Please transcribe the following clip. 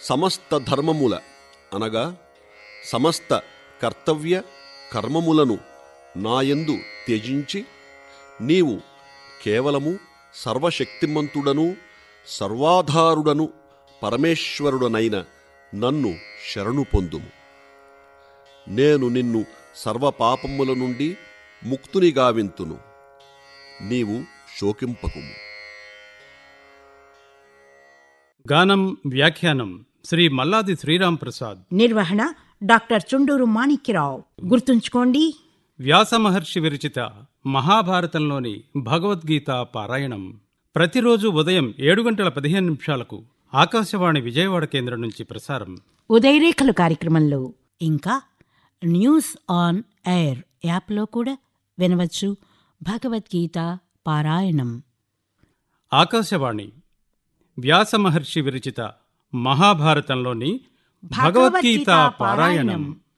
సమస్త ధర్మముల అనగా సమస్త కర్తవ్య కర్మములను నాయందు త్యజించి నీవు కేవలము సర్వశక్తిమంతుడను సర్వాధారుడను పరమేశ్వరుడనైన నన్ను శరణు పొందుము నేను నిన్ను సర్వపాపముల నుండి ముక్తుని గావింతును నీవు శోకింపకుము గానం వ్యాఖ్యానం శ్రీ మల్లాది శ్రీరాం ప్రసాద్ నిర్వహణ డాక్టర్ చుండూరు మాణిక్యరావు గుర్తుంచుకోండి వ్యాస మహర్షి విరచిత మహాభారతంలోని భగవద్గీత పారాయణం ప్రతిరోజు ఉదయం ఏడు గంటల పదిహేను నిమిషాలకు ఆకాశవాణి విజయవాడ కేంద్రం నుంచి ప్రసారం ఉదయరేఖలు కార్యక్రమంలో ఇంకా న్యూస్ ఆన్ ఎయిర్ యాప్లో కూడా వినవచ్చు భగవద్గీత పారాయణం ఆకాశవాణి వ్యాస మహర్షి విరచిత మహాభారతంలోని భగవద్గీత పారాయణం